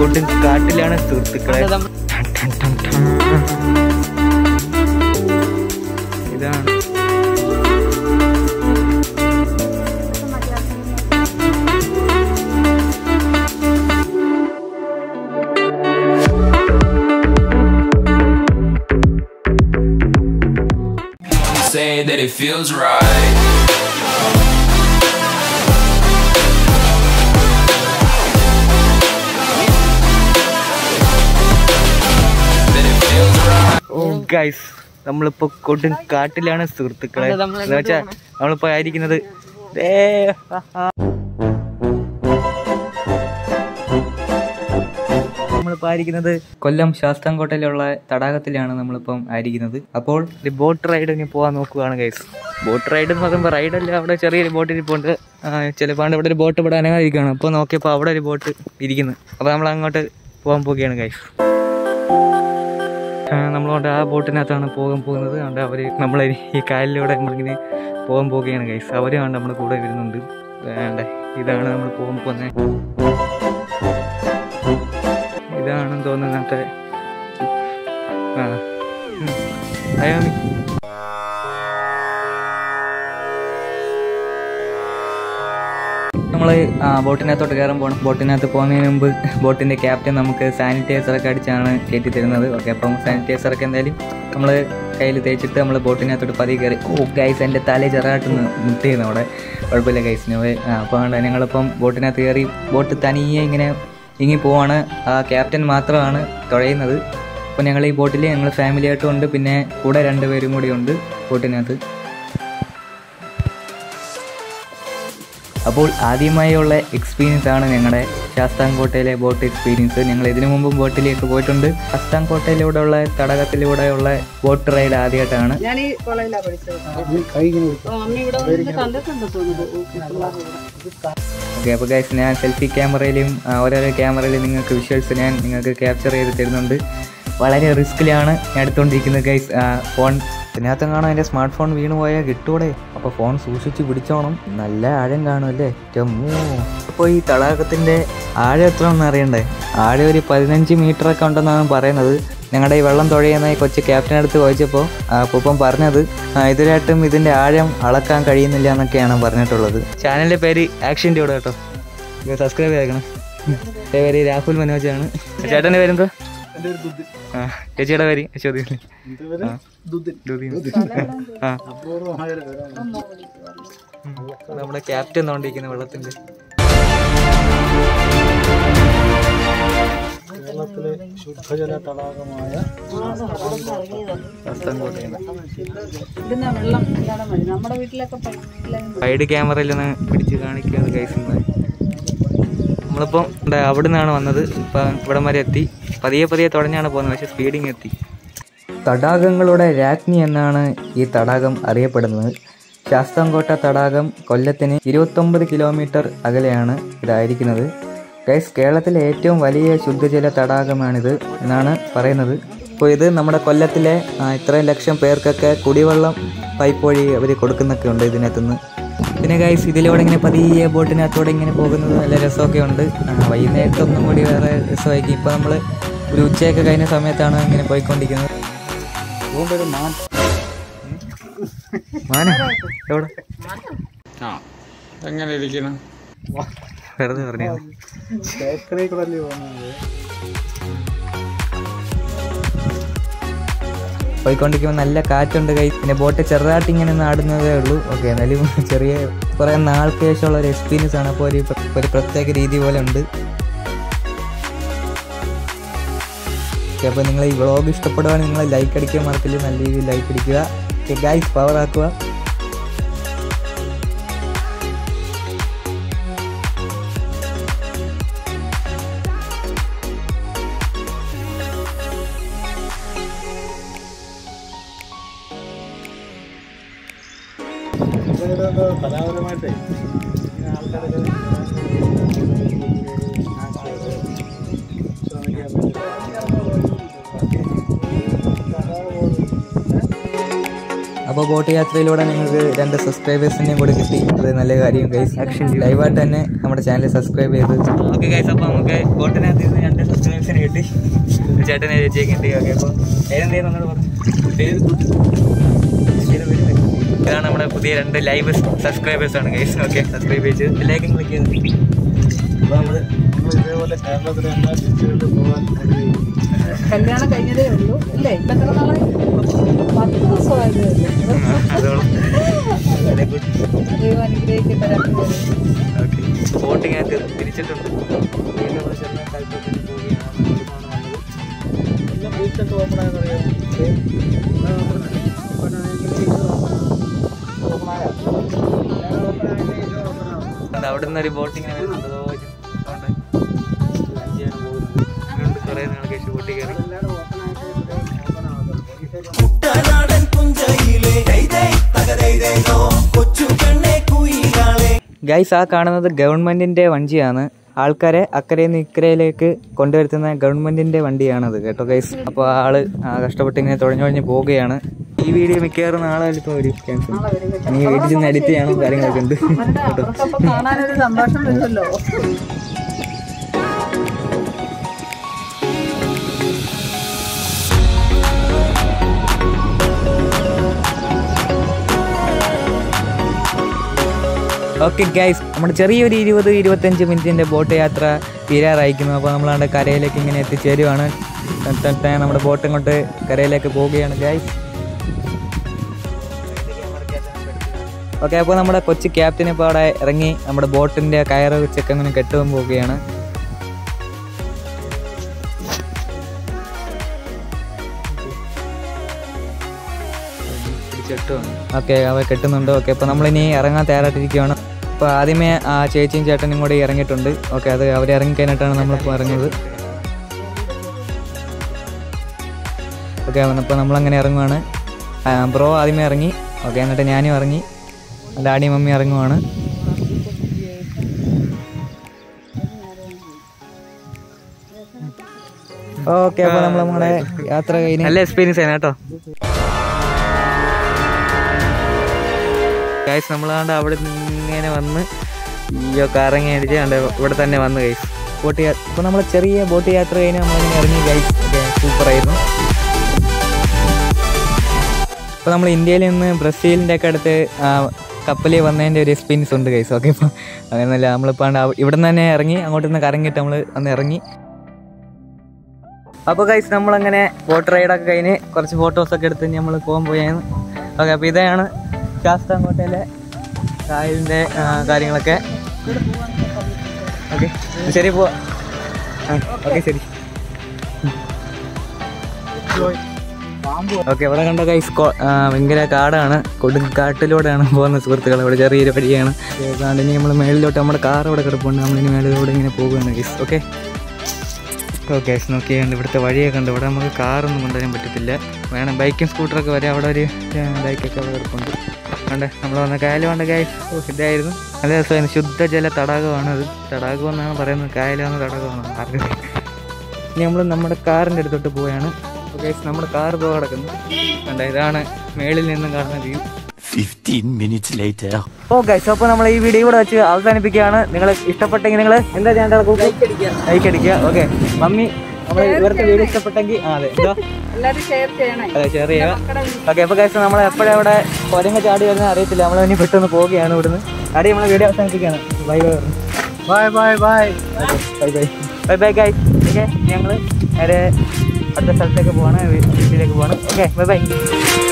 കൊടും കാട്ടിലാണ് സുഹൃത്തുക്കളെ ടൺ ടൺ ടൺ ടൺ. ഇതാണ് Say that it feels right. That it feels right. ഓ ഗൈസ് നമ്മളിപ്പോ കൊടും കാട്ടിലാണ് സുഹൃത്തുക്കളെ അതെ, നമ്മള് എന്ന് വെച്ചാ നമ്മളിപ്പോ ആയിരിക്കുന്നത് ദേ, ഹാ, ഹാ. നമ്മളിപ്പോ ആയിരിക്കുന്നത് കൊല്ലം ശാസ്താംകോട്ടയിലുള്ള തടാകത്തിലാണ് നമ്മളിപ്പം ആയിരിക്കുന്നത് അപ്പോൾ ഒരു ബോട്ട് റൈഡിന് പോകാൻ നോക്കുകയാണ് ഗൈസ് ബോട്ട് റൈഡ് എന്ന് പറയുമ്പോൾ റൈഡല്ല അവിടെ ചെറിയൊരു ബോട്ട് ഇരിപ്പുണ്ട് ചിലപ്പോൾ ഇവിടെ ഒരു ബോട്ട് ഇവിടെ അനങ്ങാതിരിക്കുകയാണ് അപ്പോൾ നോക്കിയപ്പോൾ അവിടെ ഒരു ബോട്ട് ഇരിക്കുന്നു അപ്പോൾ നമ്മൾ അങ്ങോട്ട് പോകാൻ പോവുകയാണ് ഗൈസ് നമ്മളുകൊണ്ട് ആ ബോട്ടിനകത്താണ് പോകാൻ പോകുന്നത് അതുകൊണ്ട് അവർ നമ്മൾ ഈ കായലിലൂടെ നമ്മളിങ്ങനെ പോകാൻ പോവുകയാണ് ഗൈസ് അവരും നമ്മുടെ കൂടെ വരുന്നുണ്ട് വേണ്ട ഇതാണ് നമ്മൾ പോകാൻ പോകുന്നത് ഇതാണെന്ന് തോന്നുന്നു ഇന്നത്തെ ആ ഉം. അയോമി നമ്മൾ ബോട്ടിനകത്തോട്ട് കയറാൻ പോകണം ബോട്ടിനകത്ത് പോകുന്നതിന് മുമ്പ് ബോട്ടിൻ്റെ ക്യാപ്റ്റൻ നമുക്ക് സാനിറ്റൈസറൊക്കെ അടിച്ചാണ് കയറ്റി തരുന്നത് ഓക്കെ അപ്പം സാനിറ്റൈസറൊക്കെ എന്തായാലും നമ്മൾ കയ്യിൽ തേച്ചിട്ട് നമ്മൾ ബോട്ടിനകത്തോട്ട് പതിയെ കയറി ഓ ഗൈസ് എൻ്റെ തലേ ചെറുതായിട്ടൊന്ന് മുട്ടിയിരുന്നു അവിടെ കുഴപ്പമില്ല ഗൈസിന് അപ്പോൾ അതുകൊണ്ട് ഞങ്ങളിപ്പം ബോട്ടിനകത്ത് കയറി ബോട്ട് തനിയെ ഇങ്ങനെ ഇങ്ങി പോവാണ് ആ ക്യാപ്റ്റൻ മാത്രമാണ് തുഴയുന്നത് അപ്പോൾ ഞങ്ങൾ ഈ ബോട്ടിൽ ഞങ്ങൾ ഫാമിലി ആയിട്ടും ഉണ്ട് പിന്നെ കൂടെ രണ്ടുപേരും കൂടി ഉണ്ട് ബോട്ടിനകത്ത് അപ്പോൾ ആദ്യമായുള്ള എക്സ്പീരിയൻസ് ആണ് ഞങ്ങളുടെ ശാസ്താംകോട്ടയിലെ ബോട്ട് എക്സ്പീരിയൻസ് ഞങ്ങൾ ഇതിനു മുമ്പും ബോട്ടിലേക്ക് പോയിട്ടുണ്ട് ശാസ്താംകോട്ടയിലൂടെയുള്ള തടാകത്തിലൂടെയുള്ള ബോട്ട് റൈഡ് ആദ്യമായിട്ടാണ് ഞാൻ ഈ കോളേജിലാണ് പഠിച്ചത് ഓ, അമ്മ ഇവിടെ വന്നിട്ട് കണ്ടിട്ടുണ്ട് തോന്നുന്നു പിള്ളേരുടെ ഓക്കെ അപ്പോൾ ഗൈസ് ഞാൻ സെൽഫി ക്യാമറയിലും ആ, ഓരോരോ ക്യാമറയിലും നിങ്ങൾക്ക് വിഷ്വൽസ് ഞാൻ നിങ്ങൾക്ക് ക്യാപ്ചർ ചെയ്ത് തരുന്നുണ്ട് വളരെ റിസ്ക്കിലാണ് ഞാൻ എടുത്തുകൊണ്ടിരിക്കുന്നത് ഗൈസ് ഫോൺ ഇതിനകത്ത് കാണാൻ എൻ്റെ സ്മാർട്ട് ഫോൺ വീണ് പോയാൽ കിട്ടൂടെ അപ്പോൾ ഫോൺ സൂക്ഷിച്ച് പിടിച്ചോണം നല്ല ആഴം കാണുമല്ലേ ചമ്മോ അപ്പോൾ ഈ തടാകത്തിൻ്റെ ആഴം എത്ര എന്ന് അറിയണ്ടേ ആഴം ഒരു പതിനഞ്ച് മീറ്റർ ഒക്കെ ഉണ്ടെന്നാണ് പറയുന്നത് ഞങ്ങളുടെ ഈ വെള്ളം തുഴയുന്ന ഈ കൊച്ചു ക്യാപ്റ്റൻ അടുത്ത് ചോദിച്ചപ്പോൾ അപ്പം പറഞ്ഞത് ആ, ഇതിലായിട്ടും ഇതിൻ്റെ ആഴം അളക്കാൻ കഴിയുന്നില്ല എന്നൊക്കെയാണ് പറഞ്ഞിട്ടുള്ളത് ചാനലിൻ്റെ പേര് ആക്ഷൻ ഡ്യൂഡ് കേട്ടോ സബ്സ്ക്രൈബ് ചെയ്തേക്കണം എൻ്റെ പേര് രാഹുൽ മനോജാണ് ചേട്ടൻ്റെ പേരെന്തോ ആ ചേച്ചിയുടെ പേര് ചോദ്യം ആ. ദുദിൻ. ആ ഉം. നമ്മുടെ ക്യാപ്റ്റൻ നോണ്ടിരിക്കുന്ന വെള്ളത്തിന്റെ ശാസ്താംകോട്ടയാണ് ഇവിടുന്ന് വെള്ളം ഇല്ലാതെ മതി നമ്മുടെ വീട്ടിലൊക്കെ പൈപ്പിലൈൻ സൈഡ് ക്യാമറയിൽ ഒന്ന് പിടിച്ച് കാണിക്കുകയാണ് കൈസുന്നത് നമ്മളിപ്പം ഇവിടെ അവിടെ നിന്നാണ് വന്നത് ഇപ്പം ഇവിടം വരെ എത്തി പതിയെ പതിയെ തുടഞ്ഞാണ് പോകുന്നത് പക്ഷേ സ്പീഡിങ് എത്തി തടാകങ്ങളുടെ രാജ്ഞി എന്നാണ് ഈ തടാകം അറിയപ്പെടുന്നത് ശാസ്താംകോട്ട തടാകം കൊല്ലത്തിന് ഇരുപത്തൊമ്പത് കിലോമീറ്റർ അകലെയാണ് ഇതായിരിക്കുന്നത് ഗൈസ് കേരളത്തിലെ ഏറ്റവും വലിയ ശുദ്ധജല തടാകമാണിത് എന്നാണ് പറയുന്നത് അപ്പോൾ ഇത് നമ്മുടെ കൊല്ലത്തിലെ ആ, ഇത്രയും ലക്ഷം പേർക്കൊക്കെ കുടിവെള്ളം പൈപ്പ് വഴി അവർ കൊടുക്കുന്നൊക്കെ ഉണ്ട് ഇതിനകത്തുനിന്ന് പിന്നെ ഗൈസ് ഇതിലൂടെ ഇങ്ങനെ പതിയെ ബോട്ടിനകത്തൂടെ ഇങ്ങനെ പോകുന്നത് നല്ല രസമൊക്കെ ഉണ്ട് ആ, വൈകുന്നേരത്തെ ഒന്നും കൂടി വേറെ രസമായിരിക്കും ഇപ്പോൾ നമ്മൾ ഒരു ഉച്ചയൊക്കെ കഴിഞ്ഞ സമയത്താണ് ഇങ്ങനെ പോയിക്കൊണ്ടിരിക്കുന്നത് മാന എവിടെ ആ എങ്ങനെ ഇരിക്കണം വെറുതെ പറഞ്ഞു പോയിക്കൊണ്ടിരിക്കുമ്പോൾ നല്ല കാറ്റുണ്ട് കൈ പിന്നെ ബോട്ട് ചെറുതായിട്ട് ഇങ്ങനെ നാടുന്നതേ ഉള്ളൂ ഓക്കെ എന്നാലും ചെറിയ കുറേ നാൾക്ക് ശേഷമുള്ള ഒരു എക്സ്പീരിയൻസ് ആണ് അപ്പോൾ ഒരു പ്ര- ഒരു പ്രത്യേക രീതി പോലെ ഉണ്ട് ഓക്കെ അപ്പോൾ നിങ്ങൾ ഈ വ്ളോഗ് ഇഷ്ടപ്പെടുവാണെങ്കിൽ നിങ്ങൾ ലൈക്ക് അടിക്കാൻ മറക്കില്ല നല്ല രീതിയിൽ ലൈക്ക് അടിക്കുക ഓക്കെ ഗൈസ് പവർ ആക്കുക കലാപരമായിട്ടേ ആൾക്കാരൊക്കെ അപ്പോൾ ബോട്ട് യാത്രയിലൂടെ നിങ്ങൾക്ക് രണ്ട് സബ്സ്ക്രൈബേഴ്സിനെയും കൂടി കിട്ടി അത് നല്ല കാര്യം ഗൈസ് ലൈവായിട്ട് തന്നെ നമ്മുടെ ചാനൽ സബ്സ്ക്രൈബ് ചെയ്ത് ഓക്കെ ഗൈസ് അപ്പോൾ നമുക്ക് ബോട്ടിനകത്ത് നിന്ന് രണ്ട് സബ്സ്ക്രൈബേഴ്സിനെ കിട്ടി ഒരു ചേട്ടനെ ചേച്ചിയെ കിട്ടി ഓക്കെ അപ്പോൾ ഏതെന്തേലും നമ്മളോട് പറഞ്ഞു പേര് ഇതാണ് നമ്മുടെ പുതിയ രണ്ട് ലൈവ് സബ്സ്ക്രൈബേഴ്സ് ആണ് ഗൈസ് ഓക്കെ സബ്സ്ക്രൈബ് ചെയ്ത് ലേക്കും ക്ലിക്ക് ചെയ്ത് അപ്പോൾ നമ്മൾ നമ്മൾ ഇതേപോലെ കേരളത്തിലെ എല്ലാ ഡിസ്ട്രിക്റ്റിലും പോകാൻ ആഗ്രഹിക്കുന്നു കല്യാണം കഴിഞ്ഞതേ ഉള്ളൂ അല്ലേ ഇപ്പൊ എത്ര നാളായി പത്ത് ദിവസമായതേ ഉള്ളൂ അതോളം വെരി ഗുഡ് ദൈവം അനുഗ്രഹിക്കട്ടെ രണ്ടുപേരും. ഓക്കെ ബോട്ടിങ്ങിനകത്ത് തിരിച്ചിട്ടുണ്ട് വീണ്ടും നമ്മൾ ചെറുതായി കൽപ്പത്തിന് പോവുകയാണ് ഇവിടുന്നാണ് വന്നത്. എല്ലാം ബീച്ചൊക്കെ ഓപ്പൺ ആയെന്നറിയാം അതുകൊണ്ട് അവിടെ നിന്ന് ഒരു ബോട്ടിങ്ങിന് വരുന്നുണ്ട് അതോ ഒരു അതുകൊണ്ട് ലഞ്ച് ചെയ്യാൻ പോകുന്നത് അതുകൊണ്ട് കുറേ നാൾ കഴിച്ച് ബോട്ടിൽ കയറി ഗൈസ് ആ കാണുന്നത് ഗവൺമെന്റിന്റെ വണ്ടിയാണ് ആൾക്കാരെ അക്കരയിൽ നിന്ന് ഇക്കരയിലേക്ക് കൊണ്ടുവരുത്തുന്ന ഗവൺമെന്റിന്റെ വണ്ടിയാണത് കേട്ടോ ഗൈസ് അപ്പോൾ ആള് ആ കഷ്ടപ്പെട്ട് ഇങ്ങനെ തുഴഞ്ഞുഴഞ്ഞ് പോവുകയാണ് ഈ വീഡിയോ മിക്കവാറും നാളെ ചിലപ്പോൾ ഒരു ക്യാൻസൽ നാളെ വരും കേട്ടോ. നീ വീട്ടിൽ ചെന്ന് എഡിറ്റ് ചെയ്യണം കാര്യങ്ങളൊക്കെ ഉണ്ട് അവരുടെ അവർക്കപ്പൊ കാണാനൊരു സന്തോഷം വരുമല്ലോ ഓക്കെ ഗൈസ് നമ്മുടെ ചെറിയൊരു ഇരുപത് ഇരുപത്തഞ്ച് മിനിറ്റിൻ്റെ ബോട്ട് യാത്ര തീരാറായിരിക്കുന്നു അപ്പോൾ നമ്മളവിടെ കരയിലേക്ക് ഇങ്ങനെ എത്തിച്ചേരുവാണ് ത- ത- ത- നമ്മുടെ ബോട്ട് ഇങ്ങോട്ട് കരയിലേക്ക് പോവുകയാണ് ഗൈസ് ഓക്കെ അപ്പോൾ നമ്മുടെ കൊച്ചു ക്യാപ്റ്റൻ ഇപ്പോൾ അവിടെ ഇറങ്ങി നമ്മുടെ ബോട്ടിൻ്റെ കയറ് വെച്ചൊക്കെ അങ്ങനെ കെട്ടുവാൻ പോവുകയാണ് ഓക്കെ അവ കെട്ടുന്നുണ്ട് ഓക്കെ അപ്പോൾ നമ്മളിനി ഇറങ്ങാൻ തയ്യാറായിട്ടിരിക്കുകയാണ് അപ്പോൾ ആദ്യമേ ആ ചേച്ചിയും ചേട്ടനും കൂടി ഇറങ്ങിയിട്ടുണ്ട് ഓക്കെ അത് അവർ ഇറങ്ങിക്കഴിഞ്ഞിട്ടാണ് നമ്മളിപ്പോൾ ഇറങ്ങുന്നത് ഓക്കെ അപ്പോൾ നമ്മളങ്ങനെ ഇറങ്ങുവാണ് ബ്രോ ആദ്യമേ ഇറങ്ങി ഓക്കെ എന്നിട്ട് ഞാനും ഇറങ്ങി ഡാഡി മമ്മി ഇറങ്ങുവാണ് ഓക്കെ അപ്പോൾ നമ്മൾ നമ്മുടെ യാത്ര കഴിഞ്ഞ് നല്ല എക്സ്പീരിയൻസ് ആണ് കേട്ടോ ഗൈസ് നമ്മളാണ്ട് അവിടെ നിന്ന് ഇങ്ങനെ വന്ന് അയ്യോ കറങ്ങി അടിച്ച് കണ്ട് ഇവിടെ തന്നെ വന്ന് ഗൈസ് ബോട്ട് യാത്ര അപ്പോൾ നമ്മൾ ചെറിയ ബോട്ട് യാത്ര കഴിഞ്ഞ് നമ്മളിങ്ങനെ ഇറങ്ങി ഗൈസ് ഓക്കെ സൂപ്പറായിരുന്നു അപ്പോൾ നമ്മൾ ഇന്ത്യയിൽ നിന്ന് ബ്രസീലിൻ്റെ ഒക്കെ അടുത്ത് ആ, കപ്പലിൽ വന്നതിൻ്റെ ഒരു എക്സ്പീരിയൻസ് ഉണ്ട് ഗൈസ് ഓക്കെ ഇപ്പോൾ അങ്ങനെയല്ല നമ്മളിപ്പോൾ ഇവിടെ നിന്ന് തന്നെ ഇറങ്ങി അങ്ങോട്ട് നിന്ന് കറങ്ങിയിട്ട് നമ്മൾ വന്ന് ഇറങ്ങി അപ്പോൾ ഗൈസ് നമ്മളങ്ങനെ ബോട്ട് റൈഡൊക്കെ കഴിഞ്ഞ് കുറച്ച് ഫോട്ടോസൊക്കെ എടുത്ത് നമ്മൾ പോകാൻ പോയായിരുന്നു ഓക്കെ അപ്പോൾ ഇതാണ് ശാസ്താംകോട്ടയിലെ കായലിൻ്റെ കാര്യങ്ങളൊക്കെ ഓക്കെ ശരി പോവാ ഓക്കെ ശരി ഓക്കെ ഇവിടെ കണ്ട ഗൈസ് ഭയങ്കര കാടാണ് കൊടുങ്കാട്ടിലൂടെയാണ് പോകുന്ന സുഹൃത്തുക്കൾ ഇവിടെ ചെറിയൊരു വഴിയാണ് ഏതാണ്ട് ഇനി നമ്മൾ മേളിലോട്ട് നമ്മുടെ കാർ ഇവിടെ കിടപ്പുണ്ട് നമ്മളിനി മേളിലൂടെ ഇങ്ങനെ പോകുകയാണ് ഗൈസ് ഓക്കെ ഓക്കെ നോക്കിയാണ്ട് ഇവിടുത്തെ വഴിയൊക്കെ ഉണ്ട് ഇവിടെ നമുക്ക് കാറൊന്നും കൊണ്ടുവരാൻ പറ്റത്തില്ല വേണം ബൈക്കും സ്കൂട്ടറൊക്കെ വരെ അവിടെ ഒരു ബൈക്കൊക്കെ അവിടെ കിടപ്പുണ്ട് വേണ്ട നമ്മൾ വന്ന കായൽ വേണ്ട കായൽ ഓ ഇതായിരുന്നു നല്ല രസമായിരുന്നു ശുദ്ധജല തടാകമാണ് അത് തടാകം എന്നാണ് പറയുന്നത് കായലാണെന്ന് തടാകമാണ് ആർക്കും ഇനി നമ്മൾ നമ്മുടെ കാറിൻ്റെ അടുത്തോട്ട് പോവുകയാണ് ഓക്കെ നമ്മുടെ കാർ ഇപ്പോൾ കിടക്കുന്നു വേണ്ട ഇതാണ് മേളിൽ നിന്നും കാണുന്ന വ്യൂ 15 minutes later. ഓ ഗൈസ് അപ്പോൾ നമ്മൾ ഈ വീഡിയോ ഇവിടെ വെച്ച് അവസാനിപ്പിക്കുകയാണ് നിങ്ങൾ ഇഷ്ടപ്പെട്ടെങ്കിൽ നിങ്ങൾ എന്താ ചെയ്യേണ്ടത് ലൈക്ക് അടിക്കുക ഓക്കെ മമ്മി നമ്മൾ ഇവർക്ക് വീഡിയോ ഇഷ്ടപ്പെട്ടെങ്കിൽ ആ അതെ എന്തോ എല്ലാരും ഷെയർ ചെയ്യണേ അതെ ഷെയർ ചെയ്യുക മക്കളുടെ ഓക്കെ അപ്പോൾ ഗൈസ് നമ്മൾ എപ്പോഴും അവിടെ കൊരങ്ങ ചാടി വരുന്ന അറിയത്തില്ല നമ്മൾ ഇനി പെട്ടെന്ന് പോവുകയാണ് ഇവിടുന്ന് ചാടി നമ്മൾ വീഡിയോ അവസാനിപ്പിക്കുകയാണ് bye bye bye bye bye bye bye bye bye guys okay ഞങ്ങൾ നേരെ അടുത്ത സ്ഥലത്തേക്ക് പോവാണ് വീട്ടിലേക്ക് പോവാണ് ഓക്കെ ബൈ ബൈ